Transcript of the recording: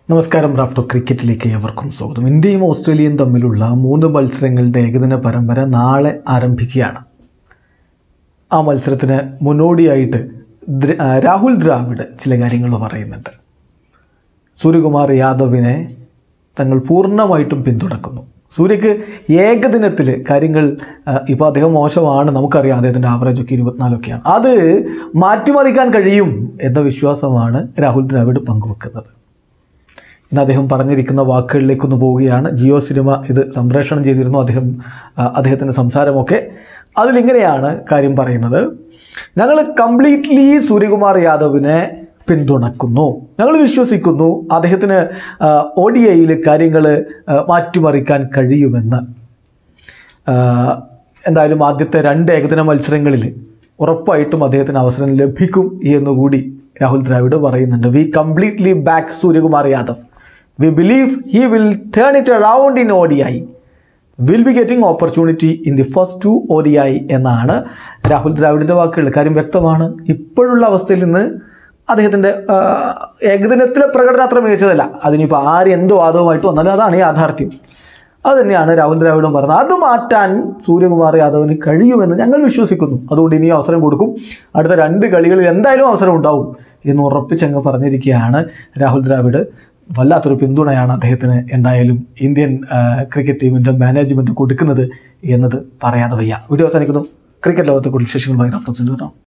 നമസ്കാരം റാഫ്റ്റോ ക്രിക്കറ്റിലേക്ക് ഏവർക്കും സ്വാഗതം ഇന്ത്യയും ഓസ്ട്രേലിയയും തമ്മിലുള്ള മൂന്ന് മത്സരങ്ങളുടെ ഏകദിന പരമ്പര നാളെ ആരംഭിക്കുകയാണ് ആ മത്സരത്തിന് മുന്നോടിയായിട്ട് ദ്ര- ആ, രാഹുൽ ദ്രാവിഡ് ചില കാര്യങ്ങൾ പറയുന്നുണ്ട് സൂര്യകുമാർ യാദവിനെ തങ്ങൾ പൂർണ്ണമായിട്ടും പിന്തുണക്കുന്നു സൂര്യക്ക് ഏകദിനത്തിൽ കാര്യങ്ങൾ ഇപ്പോൾ അദ്ദേഹം മോശമാണ് നമുക്കറിയാം അദ്ദേഹത്തിൻ്റെ ആവറേജ് ഒക്കെ ഇരുപത്തിനാലൊക്കെയാണ് അത് മാറ്റിമറിക്കാൻ കഴിയും എന്ന വിശ്വാസമാണ് രാഹുൽ ദ്രാവിഡ് പങ്കുവെക്കുന്നത് ഇന്ന് അദ്ദേഹം പറഞ്ഞിരിക്കുന്ന വാക്കുകളിലേക്കൊന്ന് പോവുകയാണ് ജിയോ സിനിമ ഇത് സംപ്രേഷണം ചെയ്തിരുന്നു അദ്ദേഹം ആ, അദ്ദേഹത്തിൻ്റെ സംസാരമൊക്കെ അതിലിങ്ങനെയാണ് കാര്യം പറയുന്നത് ഞങ്ങൾ കംപ്ലീറ്റ്ലി സൂര്യകുമാർ യാദവിനെ പിന്തുണക്കുന്നു ഞങ്ങൾ വിശ്വസിക്കുന്നു അദ്ദേഹത്തിന് ഒ ഡി ഐയിൽ കാര്യങ്ങൾ മാറ്റിമറിക്കാൻ കഴിയുമെന്ന് ആ, എന്തായാലും ആദ്യത്തെ രണ്ട് ഏകദിന മത്സരങ്ങളിൽ ഉറപ്പായിട്ടും അദ്ദേഹത്തിന് അവസരം ലഭിക്കും എന്നുകൂടി രാഹുൽ ദ്രാവിഡ് പറയുന്നുണ്ട് we completely back Suryakumar Yadav we believe he will turn it around in O D I will be getting opportunity in the first two O D I എന്നാണ് രാഹുൽ ദ്രാവിഡിൻ്റെ വാക്കുകൾ കാര്യം വ്യക്തമാണ് ഇപ്പോഴുള്ള അവസ്ഥയിൽ നിന്ന് അദ്ദേഹത്തിൻ്റെ ആ, ഏകദിനത്തിലെ പ്രകടനം അത്ര മികച്ചതല്ല അതിനിപ്പോൾ ആര് എന്ത് വാദവുമായിട്ട് വന്നാലും അതാണ് യാഥാർത്ഥ്യം അത് തന്നെയാണ് രാഹുൽ ദ്രാവിഡും പറഞ്ഞത് അത് മാറ്റാൻ സൂര്യകുമാർ യാദവിന് കഴിയുമെന്ന് ഞങ്ങൾ വിശ്വസിക്കുന്നു അതുകൊണ്ട് ഇനി അവസരം കൊടുക്കും അടുത്ത രണ്ട് കളികളിൽ എന്തായാലും അവസരം ഉണ്ടാവും എന്ന് ഉറപ്പിച്ചങ്ങ് പറഞ്ഞിരിക്കുകയാണ് രാഹുൽ ദ്രാവിഡ് വല്ലാത്തൊരു പിന്തുണയാണ് അദ്ദേഹത്തിന് എന്തായാലും ഇന്ത്യൻ ആ, ക്രിക്കറ്റ് ടീമിൻ്റെ മാനേജ്മെൻറ്റ് കൊടുക്കുന്നത് എന്നത് പറയാതെ വയ്യ വീഡിയോ അവസാനിക്കുന്നു ക്രിക്കറ്റ് ലോകത്തെ കൂടുതൽ വിശേഷങ്ങളുമായി റഫറൻസ് എഴുതാം